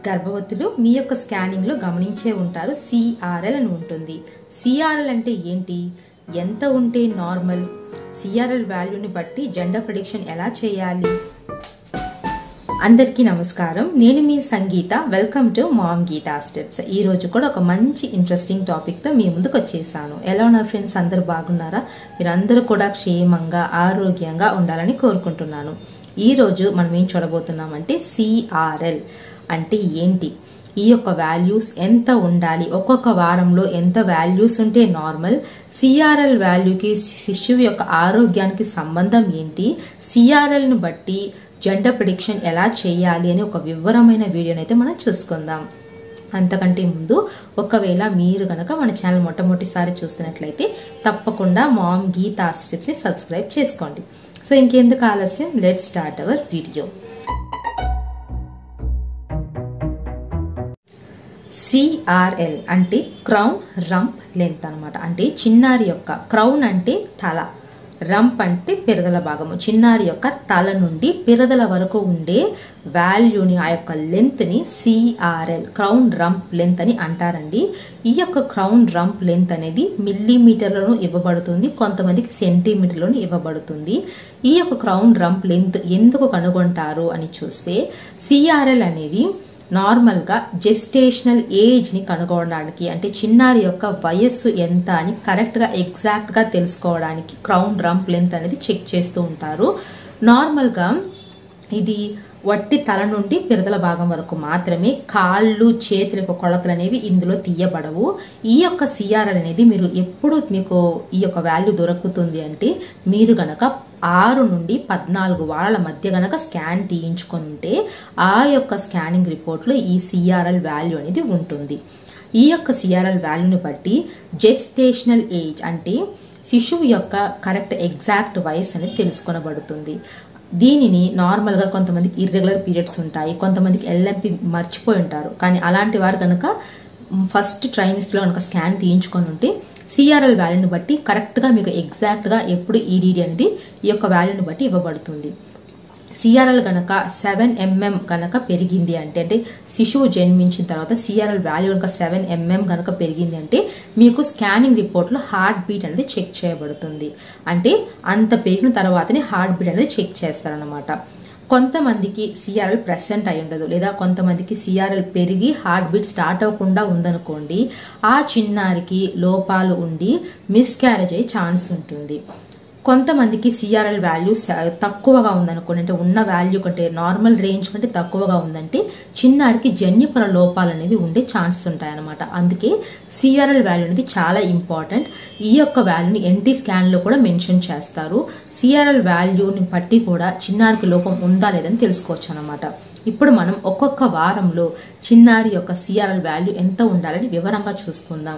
గర్భవతులు మీ యొక్క స్కానింగ్ లో గమనించే ఉంటారు సిఆర్ఎల్ అని ఉంటుంది సిఆర్ఎల్ అంటే ఏంటి ఎంత ఉంటే నార్మల్ సిఆర్ఎల్ వాల్యూని బట్టి జెండర్ ప్రిడిక్షన్ ఎలా చేయాలి అందరికీ నమస్కారం నేను మీ Sangeetha welcome to mom Geetha steps ఈ రోజు కూడా ఒక మంచి ఇంట్రెస్టింగ్ టాపిక్ తో మీ ముందుకు వచ్చేసాను ఎలా ఉన్నారు ఫ్రెండ్స్ అందరూ బాగున్నారా మీరందరూ కూడా క్షేమంగా ఆరోగ్యంగా ఉండాలని కోరుకుంటున్నాను ఈ రోజు మనం ఏం చూడబోతున్నామంటే సిఆర్ఎల్ అంటే ఏంటి ఈ యొక్క వాల్యూస్ ఎంత ఉండాలి ఒక్కొక్క వారంలో ఎంత వాల్యూస్ ఉంటే నార్మల్ సిఆర్ఎల్ వాల్యూకి శిశువు యొక్క ఆరోగ్యానికి సంబంధం ఏంటి సిఆర్ఎల్ ను బట్టి జెండర్ ప్రిడిక్షన్ ఎలా చేయాలి అని ఒక వివరమైన వీడియోని అయితే మనం చూసుకుందాం అంతకంటే ముందు ఒకవేళ మీరు గనక మన ఛానల్ మొట్టమొదటిసారి చూస్తున్నట్లయితే తప్పకుండా మామ్ గీతా స్టెప్స్ ని సబ్స్క్రైబ్ చేసుకోండి సో ఇంకెందుకు ఆలస్యం let start our video CRL అంటే క్రౌన్ రంప్ లెంత్ అనమాట అంటే చిన్నారి యొక్క క్రౌన్ అంటే తల రంప్ అంటే పిరదల భాగము చిన్నారి యొక్క తల నుండి పిరదల వరకు ఉండే వాల్యూని ఆ యొక్క లెంత్ ని సిఆర్ఎల్ క్రౌన్ రంప్ లెంత్ అని అంటారండి ఈ యొక్క క్రౌన్ రంప్ లెంత్ అనేది మిల్లీమీటర్లను ఇవ్వబడుతుంది కొంతమందికి సెంటీమీటర్లను ఇవ్వబడుతుంది ఈ యొక్క క్రౌన్ రంప్ లెంత్ ఎందుకు కనుగొంటారు అని చూస్తే సిఆర్ఎల్ అనేది నార్మల్ గా జెస్టేషనల్ ఏజ్ ని కనుగొనడానికి అంటే చిన్నారి యొక్క వయస్సు ఎంత అని కరెక్ట్ గా ఎగ్జాక్ట్ గా తెలుసుకోవడానికి క్రౌన్ రంప్ లెంత్ అనేది చెక్ చేస్తూ ఉంటారు నార్మల్ గా ఇది వట్టి తల నుండి పిరదల భాగం వరకు మాత్రమే కాళ్ళు చేతుల యొక్క కొలతలు అనేవి ఇందులో తీయబడవు ఈ యొక్క సిఆర్ఎల్ అనేది మీరు ఎప్పుడు మీకు ఈ యొక్క వాల్యూ దొరుకుతుంది అంటే మీరు గనక ఆరు నుండి పద్నాలుగు వారాల మధ్య గనక స్కాన్ తీయించుకొని ఉంటే ఆ యొక్క స్కానింగ్ రిపోర్ట్లో ఈ సిఆర్ఎల్ వాల్యూ అనేది ఉంటుంది ఈ యొక్క సిఆర్ఎల్ వాల్యూని బట్టి జెస్టేషనల్ ఏజ్ అంటే శిశువు యొక్క కరెక్ట్ ఎగ్జాక్ట్ వయసు అనేది తెలుసుకొనబడుతుంది దీనిని నార్మల్గా కొంతమందికి ఇర్రెగ్యులర్ పీరియడ్స్ ఉంటాయి కొంతమందికి ఎల్ఎంపి మర్చిపోయి ఉంటారు కానీ అలాంటి వారు కనుక ఫస్ట్ ట్రైమిస్ట్లో కనుక స్కాన్ తీయించుకొని ఉంటే సిఆర్ఎల్ వాల్యూని బట్టి కరెక్ట్గా మీకు ఎగ్జాక్ట్గా ఎప్పుడు ఈడీడీ అనేది ఈ యొక్క వాల్యూని బట్టి ఇవ్వబడుతుంది సిఆర్ఎల్ గనక సెవెన్ ఎంఎం గనక పెరిగింది అంటే అంటే శిశువు జన్మించిన తర్వాత సిఆర్ఎల్ వాల్యూ కనుక సెవెన్ ఎంఎం గనక పెరిగింది అంటే మీకు స్కానింగ్ రిపోర్ట్లో హార్ట్ బీట్ అనేది చెక్ చేయబడుతుంది అంటే అంత పెరిగిన తర్వాతనే హార్ట్ బీట్ అనేది చెక్ చేస్తారనమాట కొంతమందికి సిఆర్ఎల్ ప్రెసెంట్ అయి ఉండదు లేదా కొంతమందికి సిఆర్ఎల్ పెరిగి హార్ట్ బీట్ స్టార్ట్ అవ్వకుండా ఉందనుకోండి ఆ చిన్నారికి లోపాలు ఉండి మిస్క్యారేజ్ అయ్యే ఛాన్స్ ఉంటుంది కొంతమందికి సిఆర్ఎల్ వాల్యూ తక్కువగా ఉందనుకోండి అంటే ఉన్న వాల్యూ కంటే నార్మల్ రేంజ్ కంటే తక్కువగా ఉందంటే చిన్నారికి జన్యుపర లోపాలు అనేవి ఉండే ఛాన్సెస్ ఉంటాయన్నమాట అందుకే సిఆర్ఎల్ వాల్యూ అనేది చాలా ఇంపార్టెంట్ ఈ యొక్క వాల్యూని ఎన్టీ స్కాన్ లో కూడా మెన్షన్ చేస్తారు సిఆర్ఎల్ వాల్యూని బట్టి కూడా చిన్నారికి లోపం ఉందా లేదని తెలుసుకోవచ్చు అనమాట ఇప్పుడు మనం ఒక్కొక్క వారంలో చిన్నారి యొక్క సిఆర్ఎల్ వాల్యూ ఎంత ఉండాలని వివరంగా చూసుకుందాం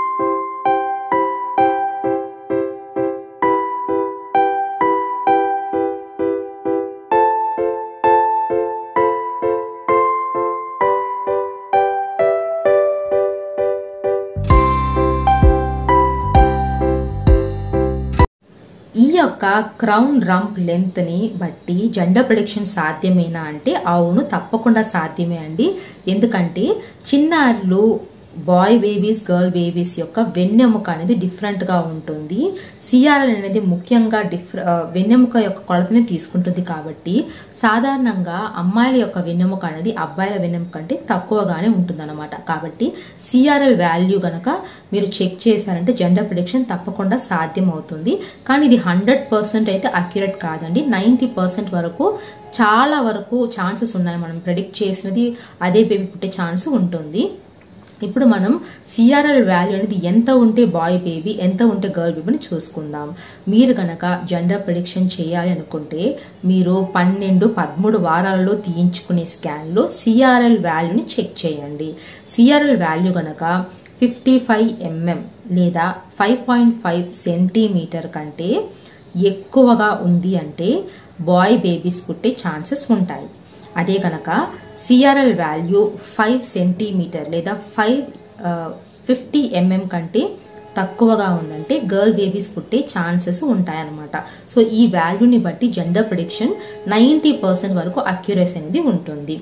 ఈ యొక్క క్రౌన్ రంప్ లెంత్ ని బట్టి జెండర్ ప్రొడిక్షన్ సాధ్యమేనా అంటే అవును తప్పకుండా సాధ్యమే అండి ఎందుకంటే చిన్నారులు బాయ్ బేబీస్ గర్ల్ బేబీస్ యొక్క వెన్నెముక అనేది డిఫరెంట్ గా ఉంటుంది సిఆర్ఎల్ అనేది ముఖ్యంగా డిఫర వెన్నెముక యొక్క కొలతని తీసుకుంటుంది కాబట్టి సాధారణంగా అమ్మాయిల యొక్క వెన్నెముక అనేది అబ్బాయిల వెన్నెముక కంటే తక్కువగానే ఉంటుందన్నమాట కాబట్టి సిఆర్ఎల్ వాల్యూ గనక మీరు చెక్ చేశారంటే జెండర్ ప్రిడిక్షన్ తప్పకుండా సాధ్యం అవుతుంది కానీ ఇది హండ్రెడ్ పర్సెంట్ అయితే అక్యురేట్ కాదండి నైంటీ పర్సెంట్ వరకు చాలా వరకు ఛాన్సెస్ ఉన్నాయి మనం ప్రిడిక్ట్ చేసినది అదే బేబీ పుట్టే ఛాన్స్ ఉంటుంది ఇప్పుడు మనం సిఆర్ఎల్ వాల్యూ అనేది ఎంత ఉంటే బాయ్ బేబీ ఎంత ఉంటే గర్ల్ బేబీని చూసుకుందాం మీరు గనక జెండర్ ప్రిడిక్షన్ చేయాలి అనుకుంటే మీరు పన్నెండు పదమూడు వారాలలో తీయించుకునే స్కాన్లో సిఆర్ఎల్ వాల్యూని చెక్ చేయండి సిఆర్ఎల్ వాల్యూ గనక ఫిఫ్టీ ఫైవ్ ఎంఎం లేదా ఫైవ్ పాయింట్ ఫైవ్ సెంటీమీటర్ కంటే ఎక్కువగా ఉంది అంటే బాయ్ బేబీస్ పుట్టే ఛాన్సెస్ ఉంటాయి అదే కనుక సిఆర్ఎల్ వాల్యూ ఫైవ్ సెంటీమీటర్ లేదా ఫైవ్ ఫిఫ్టీ ఎంఎం కంటే తక్కువగా ఉందంటే గర్ల్ బేబీస్ పుట్టే ఛాన్సెస్ ఉంటాయన్నమాట సో ఈ వాల్యూని బట్టి జెండర్ ప్రిడిక్షన్ నైంటీ పర్సెంట్ వరకు అక్యురసీ అనేది ఉంటుంది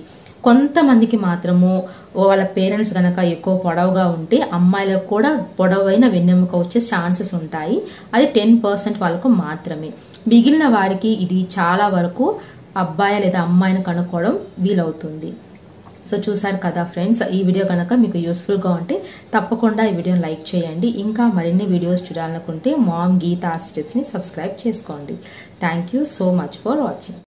కొంతమందికి మాత్రము వాళ్ళ పేరెంట్స్ గనక ఎక్కువ పొడవుగా ఉంటే అమ్మాయిలకు కూడా పొడవైన వెన్నెముక వచ్చే ఛాన్సెస్ ఉంటాయి అది టెన్ పర్సెంట్ వాళ్ళకు మాత్రమే మిగిలిన వారికి ఇది చాలా వరకు అబ్బాయి లేదా అమ్మాయిని కనుక్కోవడం వీలవుతుంది సో చూసారు కదా ఫ్రెండ్స్ ఈ వీడియో కనుక మీకు యూస్ఫుల్గా ఉంటే తప్పకుండా ఈ వీడియోని లైక్ చేయండి ఇంకా మరిన్ని వీడియోస్ చూడాలనుకుంటే మామ్ గీతా స్టెప్స్ని సబ్స్క్రైబ్ చేసుకోండి thank you so much for watching